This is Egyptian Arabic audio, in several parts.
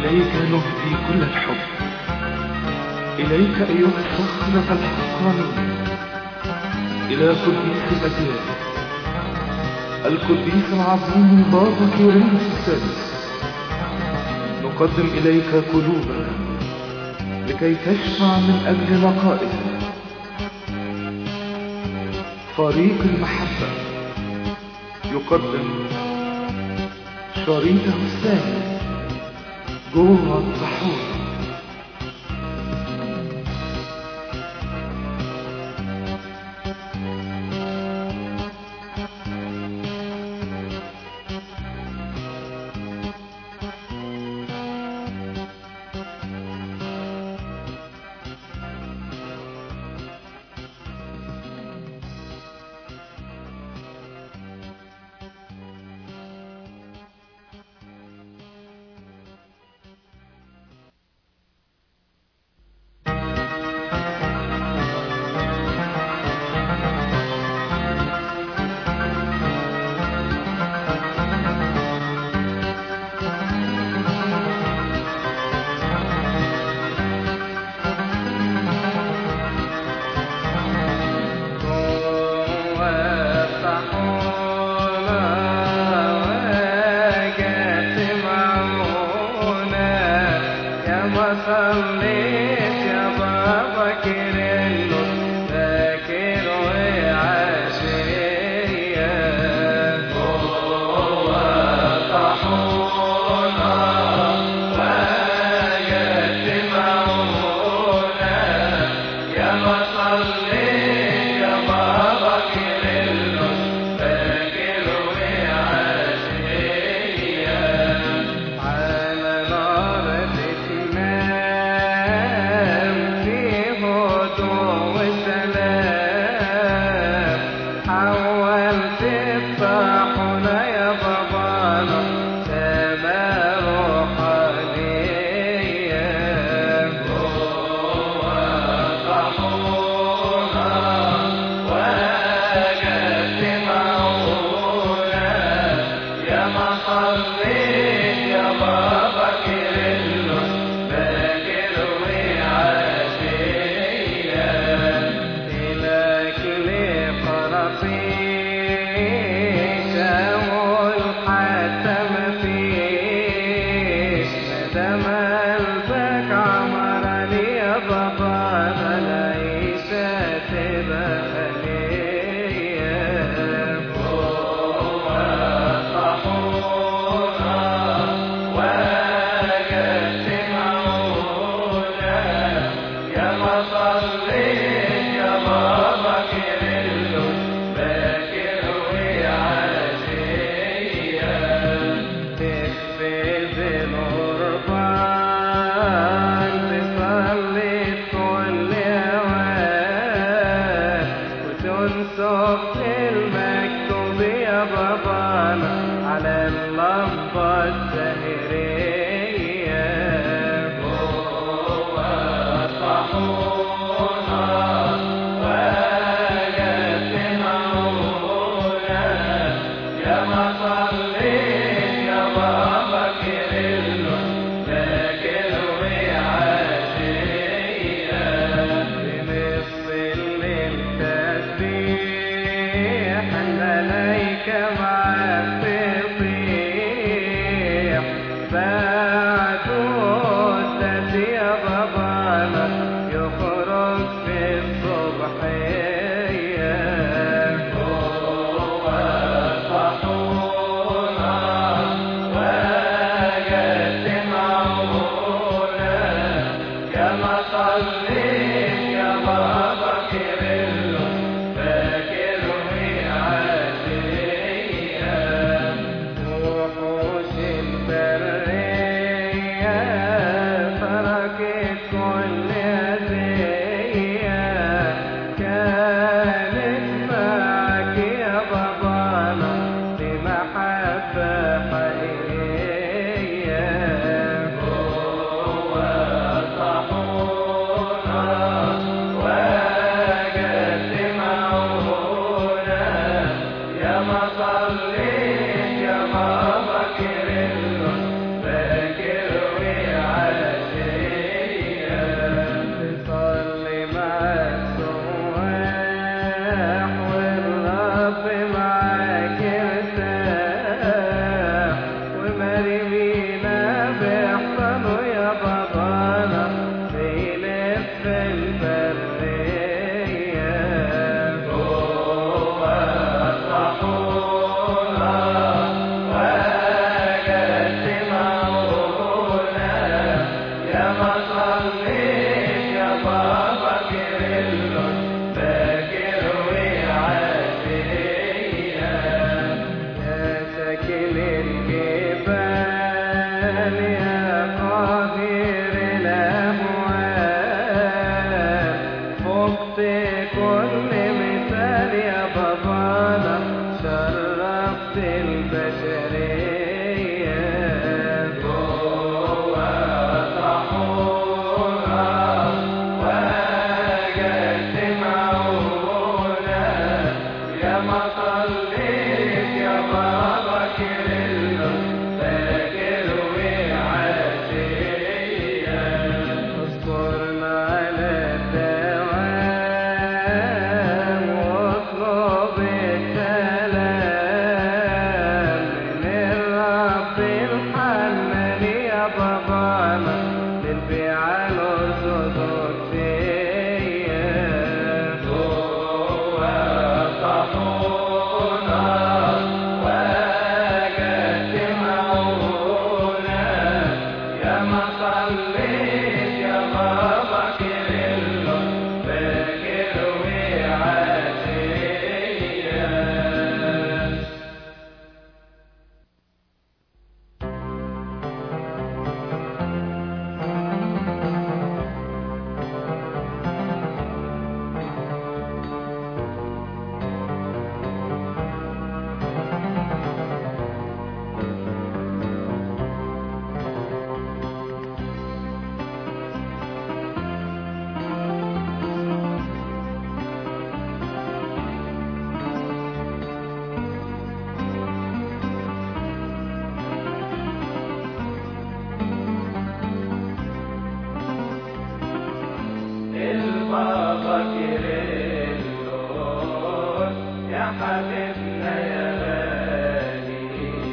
إليك نهدي كل الحب إليك أيها الصخرة الحقانية إلى قديس الأديان القديس العظيم البابا كيرينوس السادس نقدم إليك قلوبنا لكي تشفع من أجل نقائها فريق المحبة يقدم شريطه الثاني جوه الطحون حقيقية ما صليت يا بابا كيرلس فاكر وعافية يا ساكن الجبال يا قدير الأموال فقت كل مثال يا بابانا شرفت البشرية جوا طحونا وجدت معونا يا ما صليت يا بابا كيرلس فاكر وعافية اذكرنا على الدوام واطلب السلام من الرب الحنان يا بابانا للبيعة الأرثوذكسية جوا طحونا وجدت معونا يا ما صليت يا بابا كيرلس فاكر وعافية البابا كيرلس يا حبيبنا يا غالي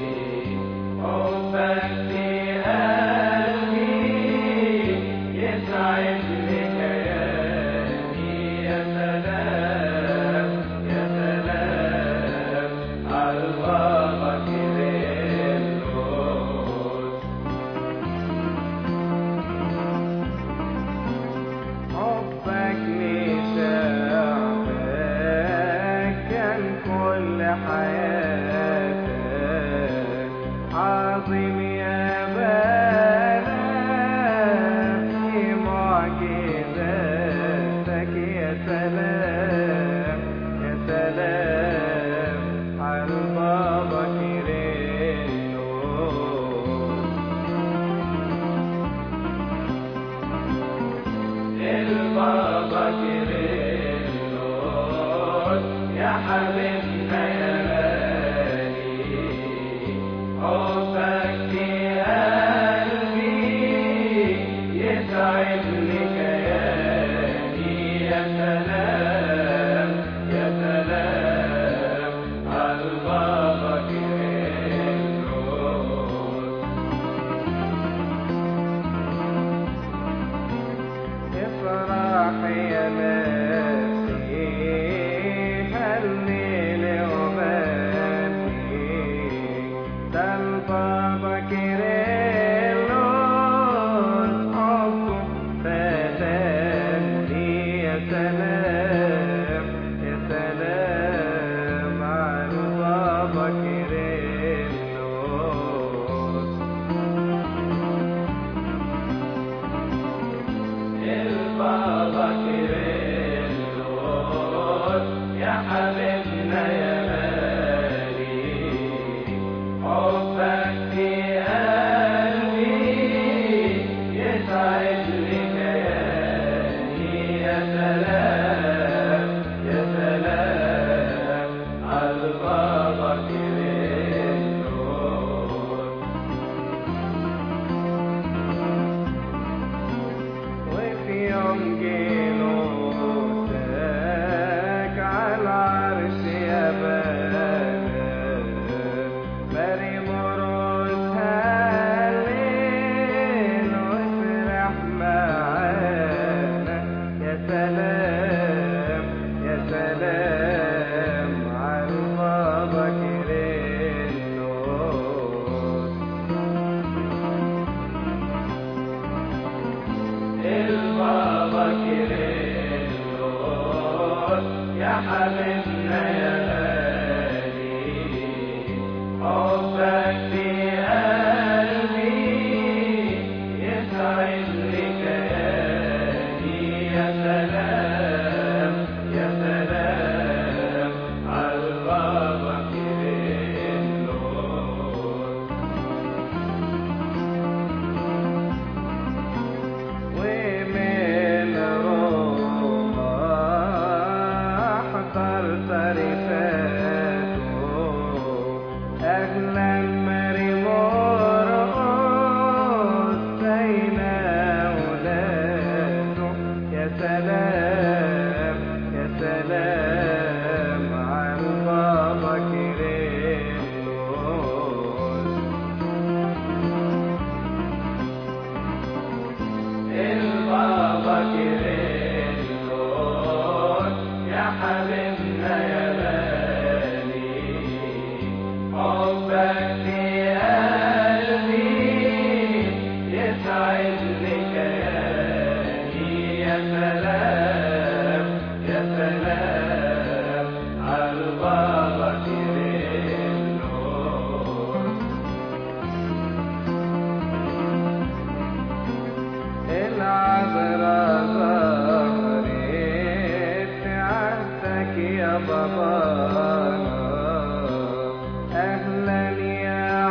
حبك في قلبي يسعد لي كياني يا سلام يا سلام على البابا كيرلس حبك لشعبك كان كل حياتك عظيم يا بنا في معجزاتك يا سلام يا سلام على البابا كيرلس البابا كيرلس يا حبيبنا يا غالي حبك في قلبي يسعد لي كياني يا سلام يا سلام على البابا كيرلس افرح يا مسيح الليل وبكي ده البابا كيرلس حبه حبيبنا يا غالي حبك في قلبي يسعد لي كياني يا سلام يا سلام على بابك النور ومن روما حضرت رفاته أهلا مرمورس بين أولاده يا سلام يا سلام على بابا كريم البابا كريلون يا حبيبنا يا غالي حبك في قلبي يسعد لي كياني يا سلام يا سلام على البابا كريلون العذراء ظهرت في عهدك يا بابانا أهلا يا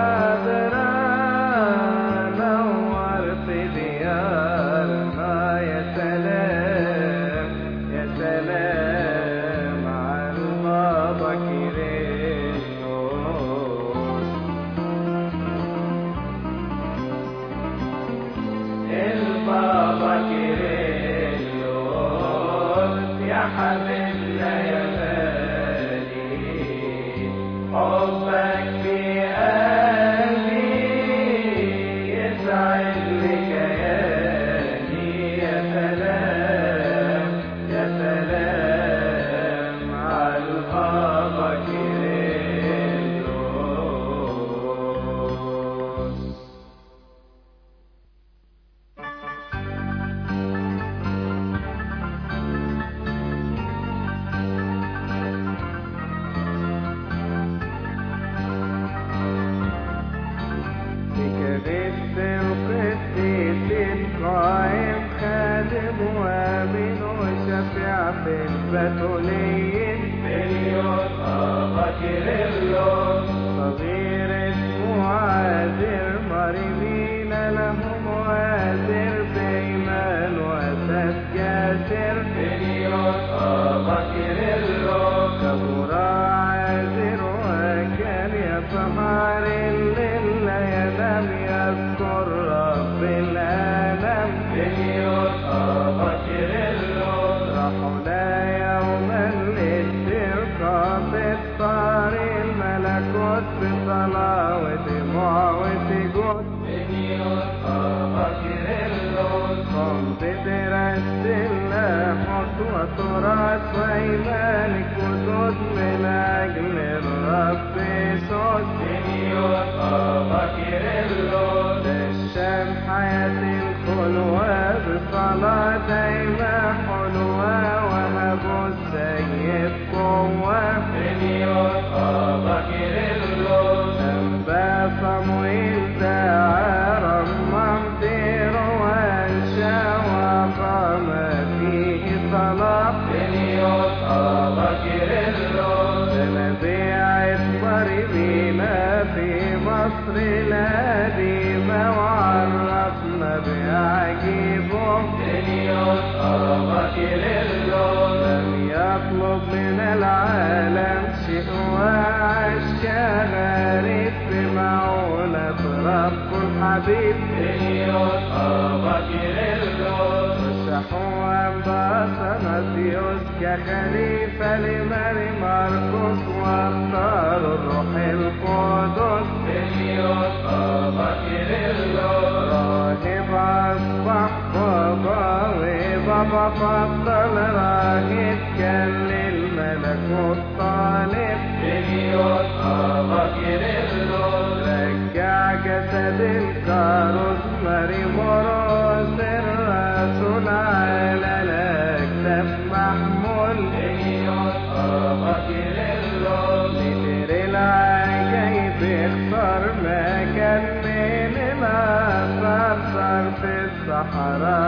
عذراء نورت ديارنا يا سلام يا سلام على بابا كريم البابا كيرلس يا حبيبنا يا غالي حبك في قلبي يسعد لي كياني يا سلام يا سلام على البابا كيرلس بكبت القديس القائم خادم وامن وشفيع في البتولين مليون بابا كيرلس صغير اسمه عازر مريمين له مؤازر بإيمان وأساس جاسر مليون بابا كيرلس كبر عازر وكان يسهر الليل لا ينام يذكر رب العالم مليون بابا كيرلس رحنا يوما للسرقة بالطار الملكوت بصلاة ودموع وسجود مليون بابا كيرلس قمت ترسل حط وتراث وإيمانك وجود من أجل الرب صوت مليون بابا كيرلس الشام حياة الخلوة بصلاة دايما حلوة وهبوا السيد قوة مليون بابا كيرلس أنبا صمويل دعا رمم دير وأنشا وقام فيه صلاة مليون بابا كيرلس بمبيعة مريمينا في مصر القديمة وعرفنا بعجيبه مليون بابا كيرلس لم يطلب من العالم شيء وعاش كغريب بمعونة رب الحبيب مليون بابا كيرلس رشحوا أنباطماتيوس كخليفة لماري مرقس واختاروا الروح القدس مليون بابا كيرلس راهب أصبح بابا وبابا فضل راهب كان للملكوت طالب مليون بابا كيرلس رجع جسد الكاروس ماري مروس الرسول على الأكتاف محمول مليون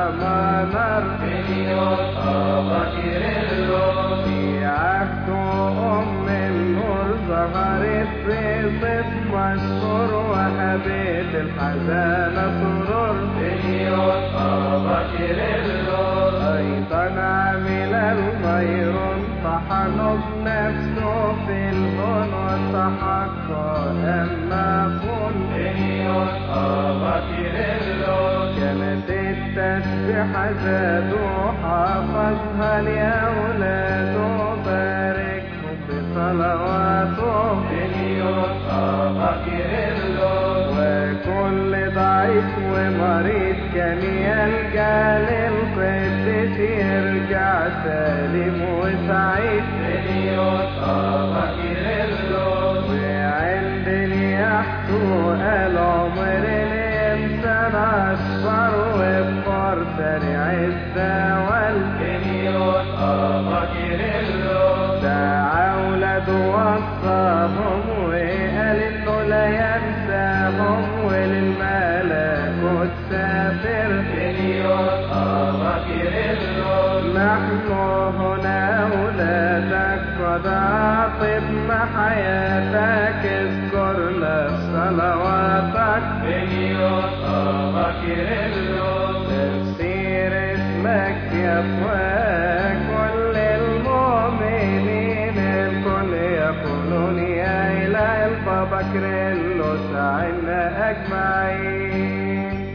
منار بنيوت أبا كيرلو في عهد أم النور ظهرت بصف مشهور وهبت الحزان سرور بنيوت أبا كيرلو أيضا عمل الغير طحنوا بنفسه في الهون وتحقق أما كنت بنيوت أبا كيرلو كانت التسبيحة زادوا حافظها لأولاد باركهم بصلواته بنيوت أبا كيرلو وكل ضعيف ومريض كان يلجأ للقدس يرجع سالم وسعيد بنيوت أبا كيرلو وعند اليحتو قال عمر الإنسان أصفر وبفر سريع الزوال بنيوت أبا كيرلو دعا أولاد وصاهم وقال إنه لا ينساهم وللملكوت سافر بنيوت أبا كيرلو نحن هنا أولادك قد عاطبنا حياتك اذكرنا في صلواتك بنيوت أبا كيرلو تفسير اسمك يفوى كل المؤمنين الكل يقولون يا إله البابا كريلو ساعدنا أجمعين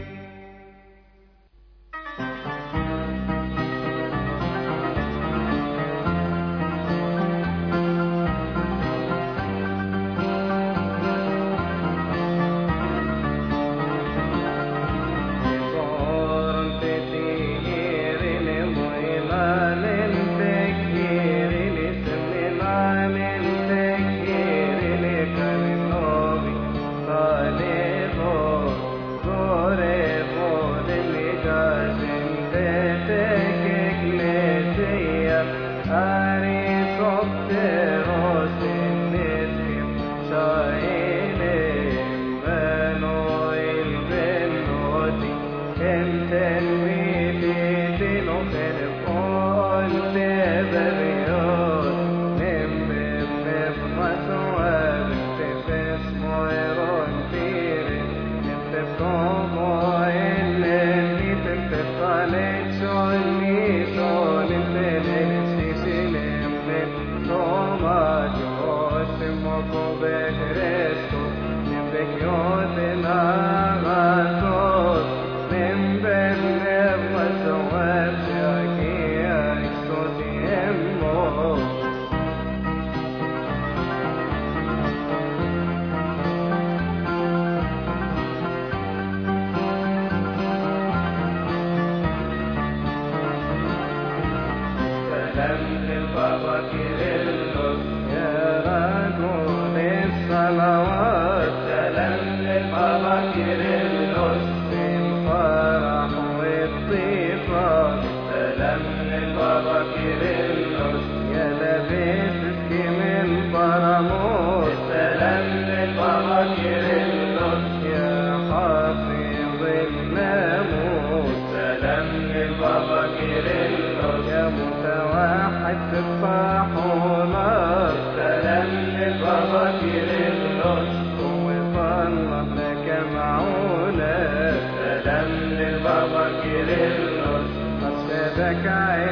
سلام للبابا كيرلو يا رجل الصلوات سلام للبابا كيرلو بالفرح والطيبات سلام للبابا كيرلو يا لابس من براموس سلام للبابا كيرلو يا حافظ الناموس سلام للبابا كيرلو يا متوحد الطاحونات سلام للبابا كيرلو وطلع لك معونات سلام للبابا كيرلو أرشدك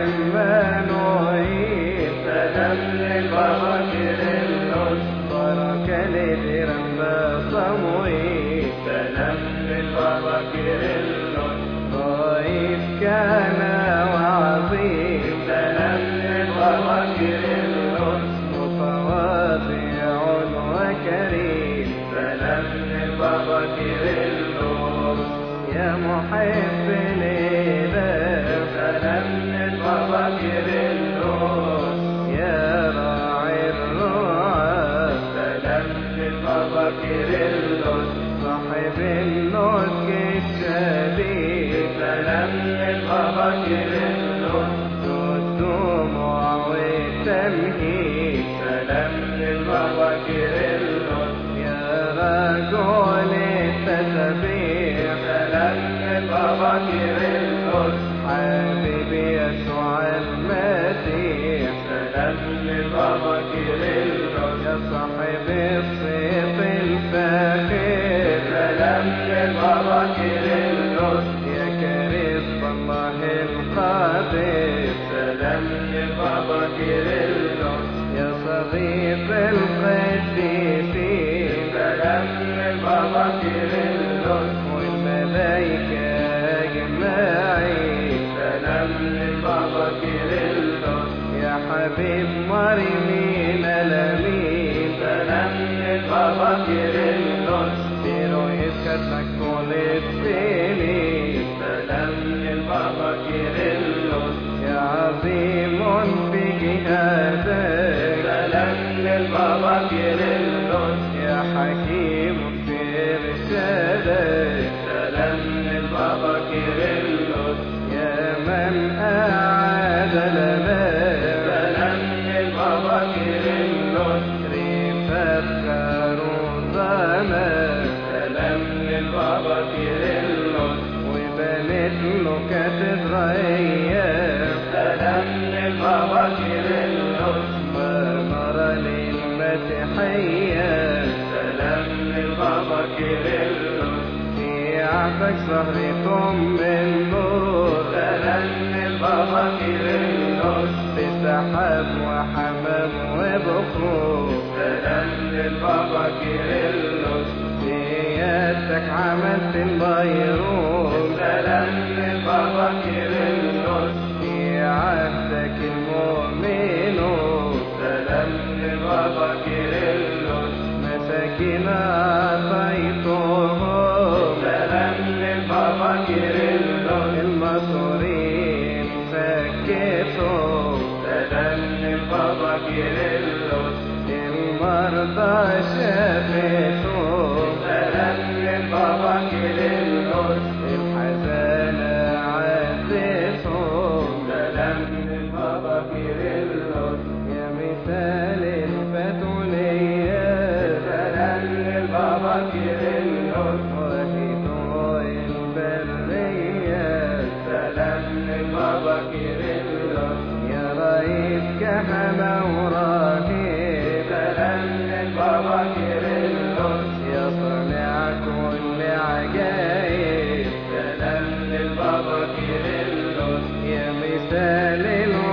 عمانوئيل سلام للبابا كيرلو بركة لدرم صموئيل سلام للبابا كيرلو ضعيف كان وعظيم سلام للبابا كيرلو متواضع وكريم سلام للبابا كيرلو يا محب الإله سلام للبابا كيرلو يا راعي الرعاة سلام للبابا كيرلو صاحب النطق الشديد سلام للبابا كيرلو الدموع والتمهيد سلام للبابا كيرلو يا رجل التسبيح سلام للبابا كيرلو القادس سلام لبابا كيرلس يا صديق القديسين سلام لبابا كيرلس والملائكة أجمعين سلام لبابا كيرلس يا حبيب مريمين الأمين سلام لبابا كيرلس برؤية خدمك طول السنين سلام لبابا كيرلس يا عظيم في جهادك سلام للبابا كيرلس يا حكيم في إرشادك سلام للبابا كيرلس يا من أعاد لنا سلام للبابا كيرلس رفاق روضنا سلام للبابا كيرلس وبنت له كاتدرائية سلام للبابا كيرلس مرمرة للمسيحية سلام للبابا كيرلس في عفك ظهر ثم النور سلام للبابا كيرلس بسحاب وحمام وبخور سلام للبابا كيرلس بيدك عملت البيروت سلام للبابا كيرلس في عهدك المؤمنون سلام للبابا كيرلس مساكين أعطيتهم سلام للبابا كيرلس المصورين فكتهم سلام للبابا كيرلس المرضى شفتهم سلام للبابا كيرلس الحزان عزتهم سلام للبابا كيرلس يا مثال الفتولية سلام للبابا كيرلس وهدوء البرية سلام للبابا كيرلس يا رئيس كهنة وراهب سلام للبابا كيرلس يا صانع كل عجائب سلام للبابا كيرلس يا مثال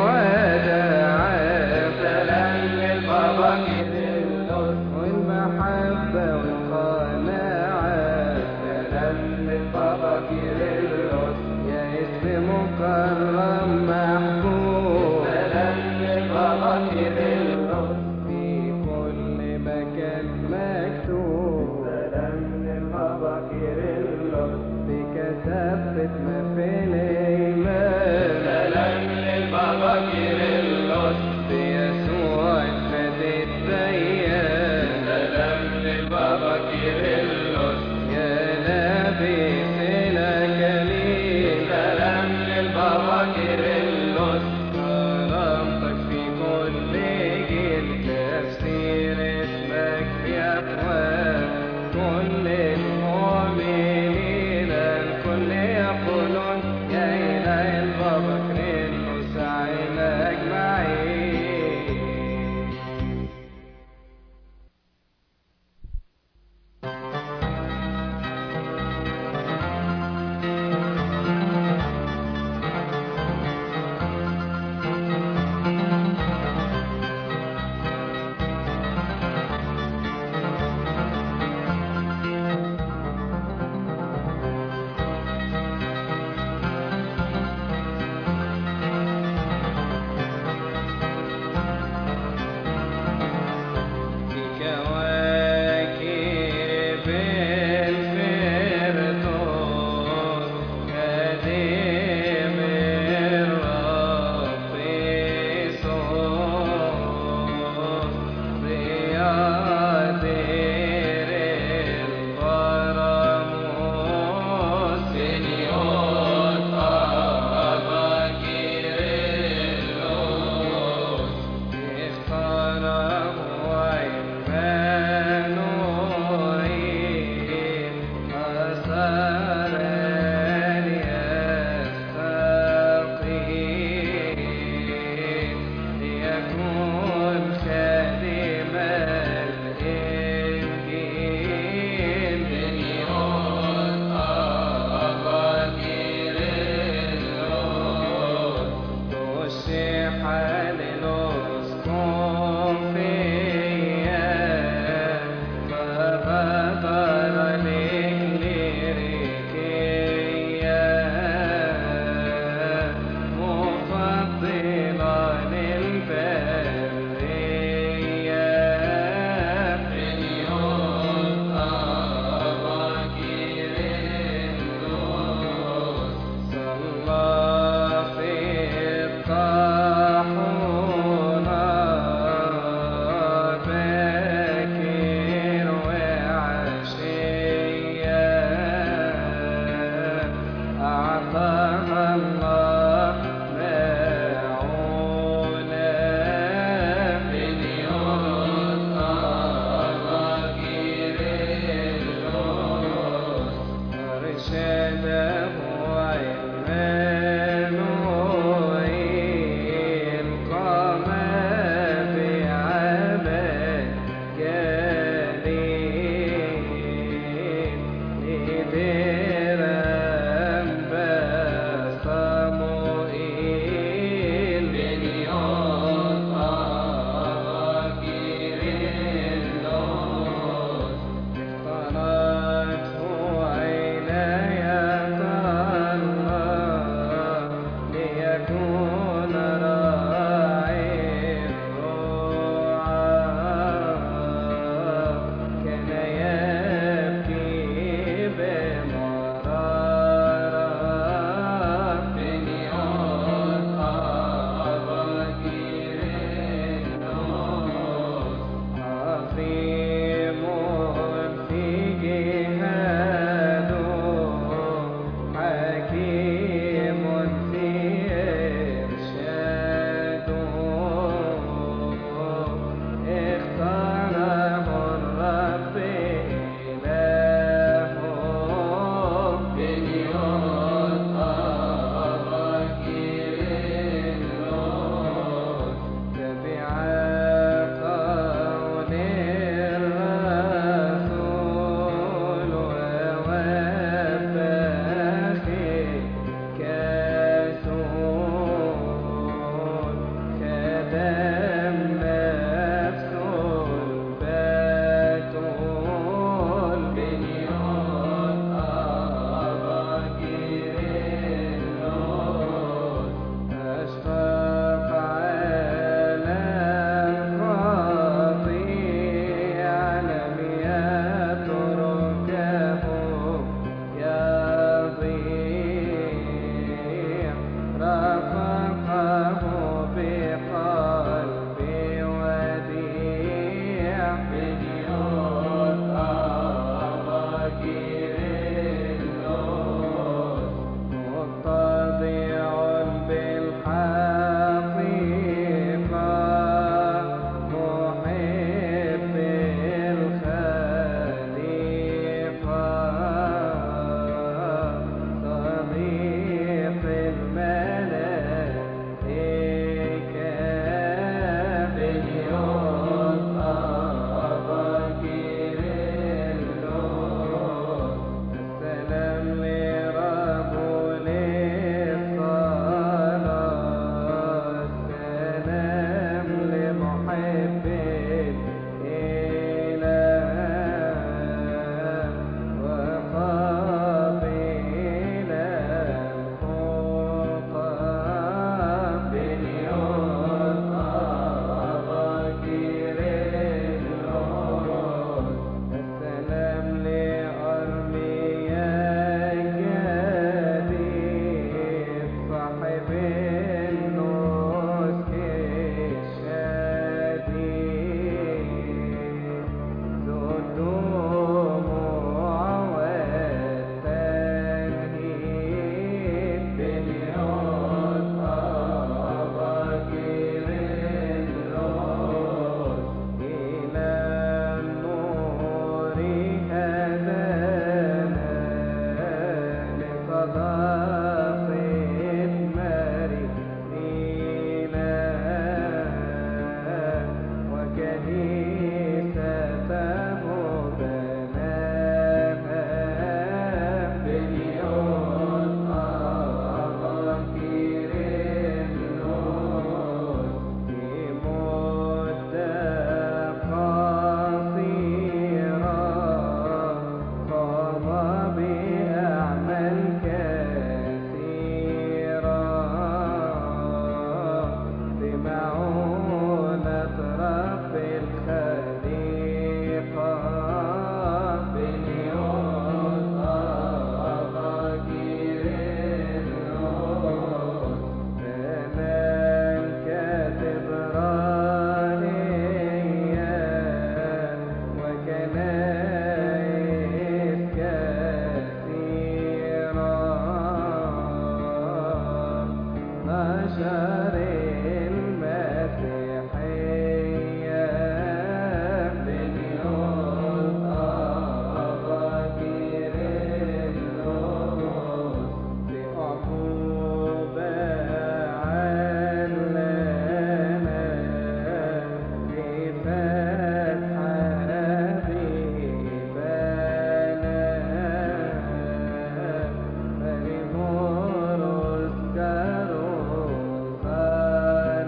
الوداع سلام للبابا كيرلس والمحبة والقناعة سلام للبابا كيرلس يا اسم مكرم محبوب سلام للبابا كيرلس في كل مكان مكتوب سلام للبابا كيرلس بكثافة ما في الإيمان سلام للبابا كيرلس بيسوع الفدي الديان سلام للبابا كيرلس يا لابس الأكاليل سلام للبابا كيرلس نشر المسيحية بنيوت أباكر الروس بعقوبة علنا في فتح حبيبنا فلمرس كروس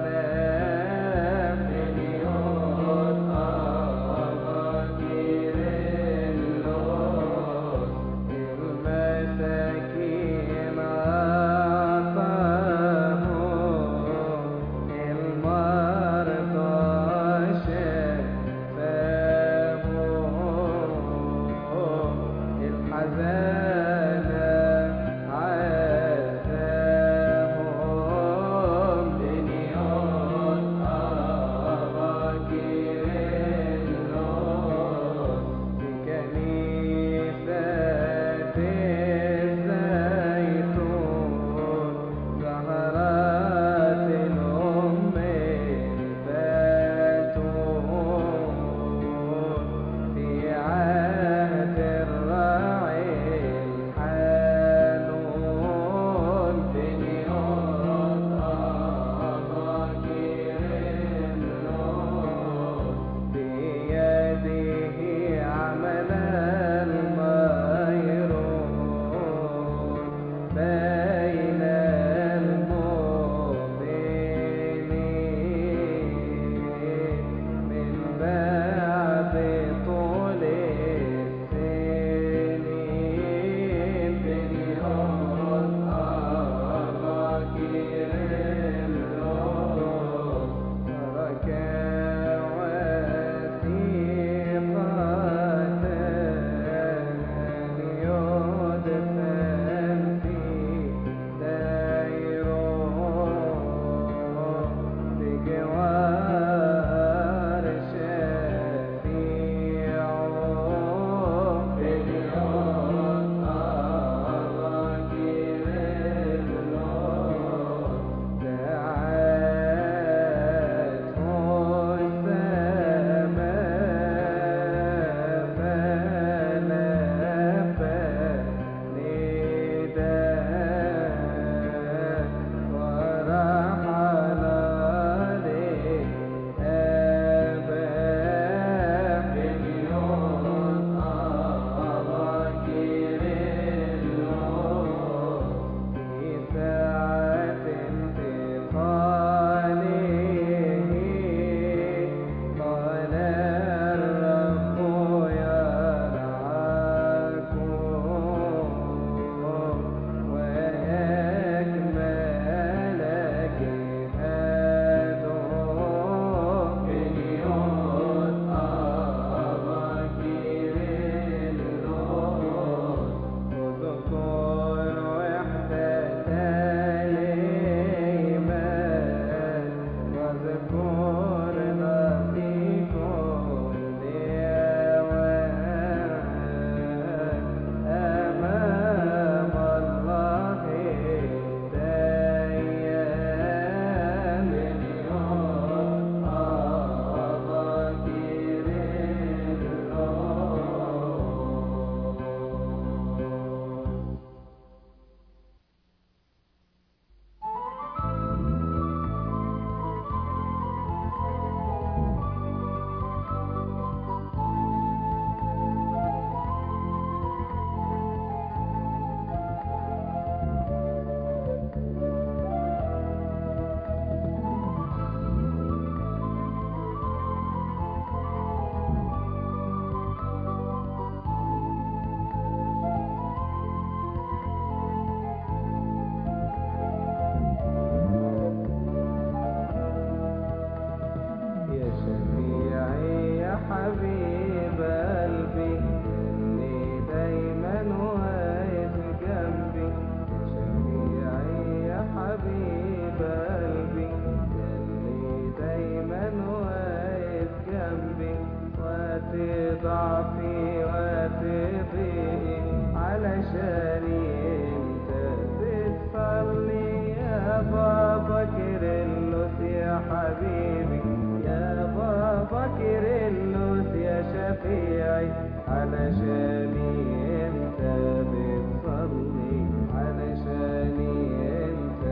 حبيبي يا بابا كيرلس يا شفيعي علشاني انت بتصلي علشاني انت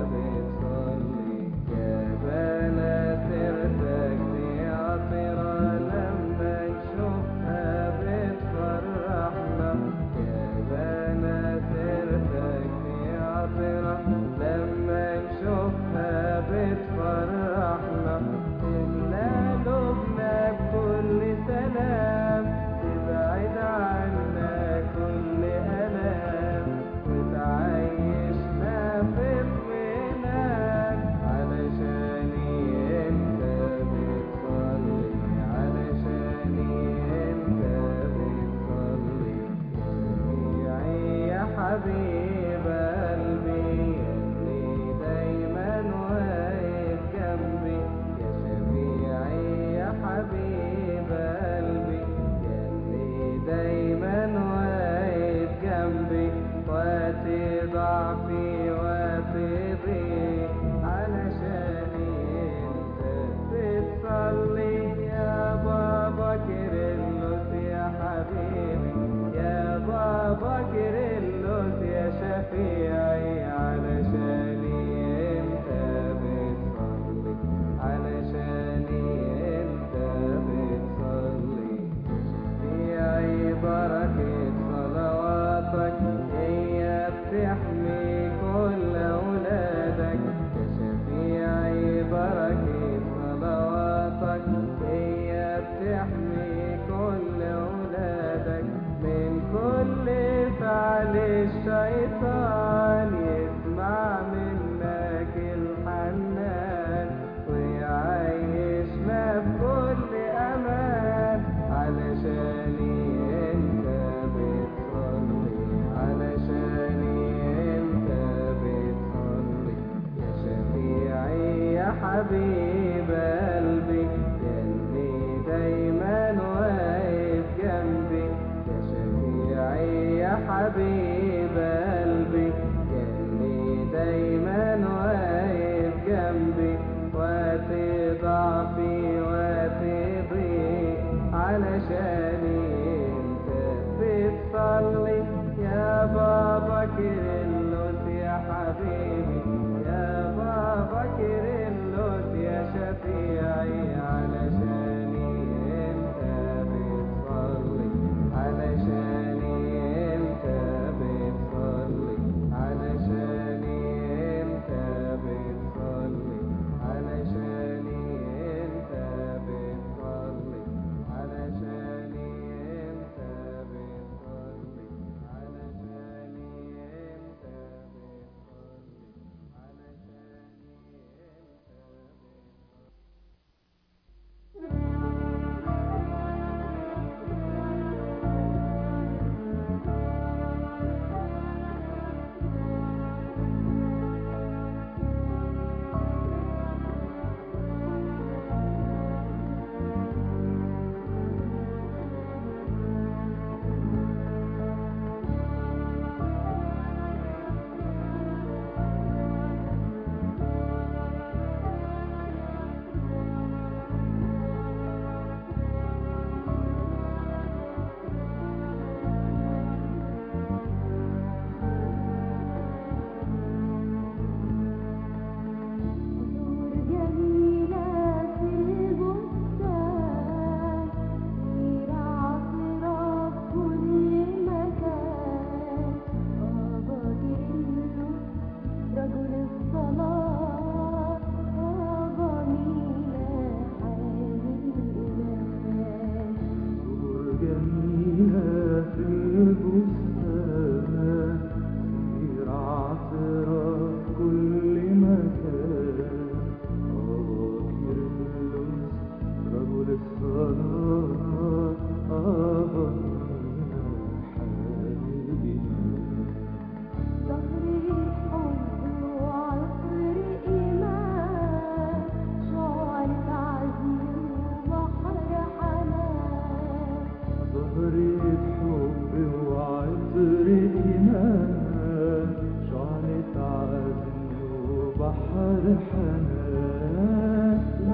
بتصلي يا بنات ارتجني عطرة لما نشوفها بتفرحنا يا بنات ارتجني عطرة لما نشوفها بتفرحنا إلا لبنا بكل سلام تبعد عنا كل ألام وتعيشنا في اطمئنان علشاني انت بتصلي علشاني انت بتصلي شفيعي يا حبيب قلبي اللي دايما واقف جنبي يا شفيعي يا حبيب قلبي اللي دايما واقف جنبي وقت ضعفي وقت ضيق علشاني انت بتصلي يا بابا كيرلس يا حبيبي يا بابا كيرلس يا شفيعي علشاني انت بتصلي علشاني انت بتصلي شفيعي بركة صلواتك هي بتحمي كل أولادك يا شفيعي بركة صلواتك هي بتحمي كل أولادك من كل فعل الشيطان يسمع منك الحنان ويعيشنا بكل أمان علشاني انت بتصلي علشاني انت بتصلي يا شفيعي يا حبيب قلبي يلي دايما واقف جنبي يا شفيعي يا حبيب قلبي يلي دايما واقف جنبي وقت ضعفي وقت ضيق علشاني انت بتصلي يا بابا كيرلس يا حبيبي يا بابا كيرلس يا شفيعي علشاني انت بتصلي علشاني انت بتصلي علشاني انت بتصلي علشاني انت بتصلي علشاني انت بتصلي علشاني انت بتصلي بحر حنان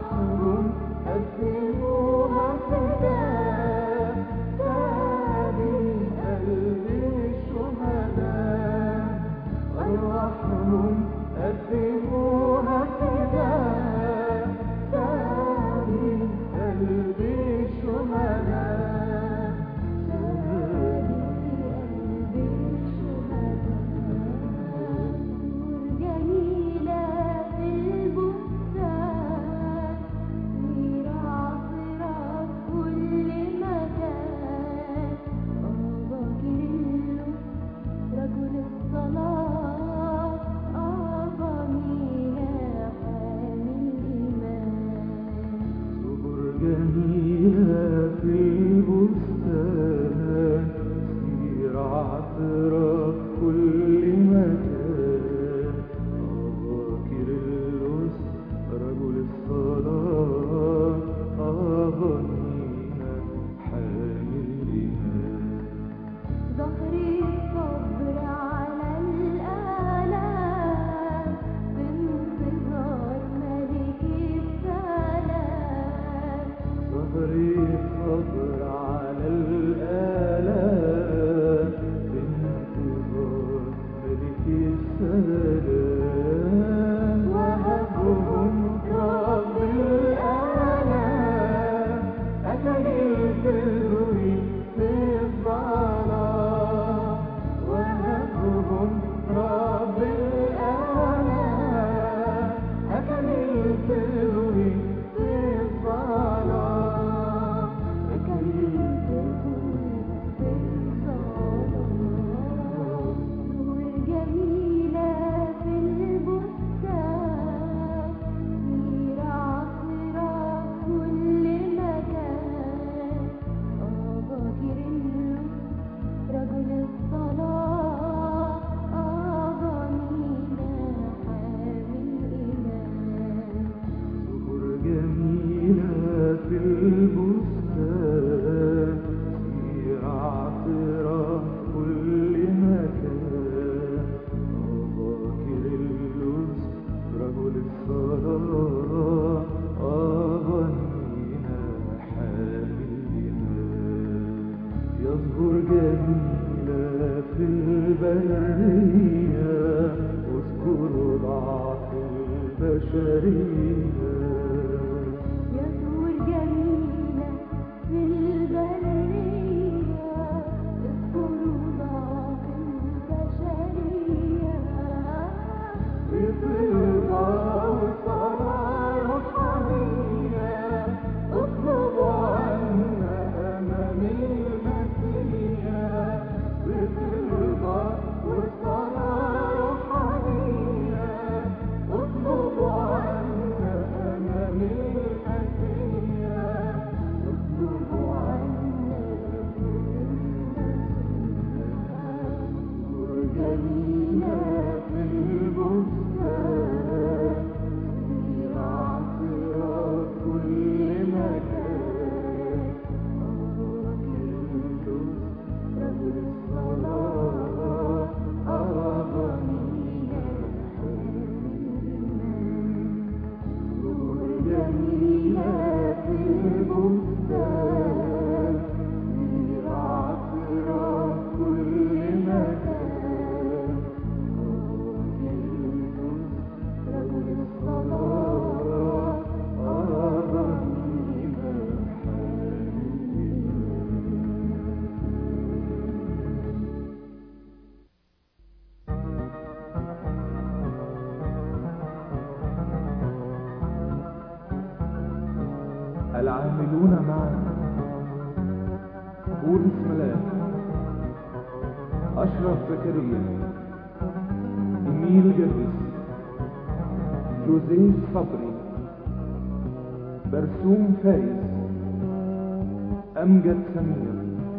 أرواحهم قدموها فداء فادي قلب الشهداء أرواحهم قدموها فداء فادي قلب الشهداء جميلة في البستان سير عصرة كل مكان بابا كيرلو رجل الصلاة أبا مينا حامل إيمان زهور جميلة في البستان سير عطرة كل مكان أباكر اللص رجل الصلاة أغنينا حامل إيمان ظهري الصبر على الآلام بانتظار ملك السلام صبري صبر على الآلام بانتظار ملك السلام وهبهم رب الآلام أكل البر في الظلام وهبهم رب الآلام أكل البر في الظلام أكل نور جميلة في البستان سير عصرة كل مكان أبا كيرلو رجل الصلاة أبا مينا حامل إيمان زهور جميلة في البستان سير عطرة كل مكان أباكر اللص رجل الصلاة أغنينا حاملنا يظهر جميلة في البرية واذكروا ضعف البشرية يزور جميلة في البرية اذكروا ضعف البشرية بطلبة والصلاة روحانية اطلبوا عنا أمام المسيح بطلبة والصلاة روحانية اطلبوا عنا أمام المسيح اطلبوا عنا جميلة في البستان سير عطرة كل مكان رجل الصلاة أغنينا نور جميلة في البستان سير عطرة كل مكان رجل الصلاة أغنينا العاملون معا بولس ملاك أشرف زكريا إميل جرجس جوزيف صبري برسوم فايز أمجد سمير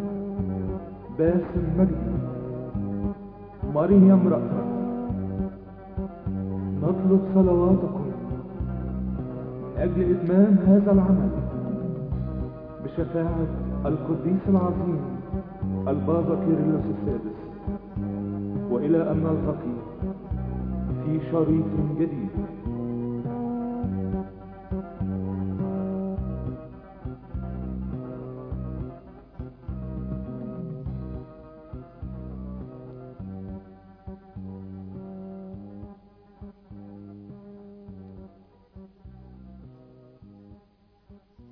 باسم مجدي مريم رأفت نطلب صلواتكم من أجل إتمام هذا العمل بشفاعة القديس العظيم البابا كيرلس السادس وإلى أن نلتقي في شريط جديد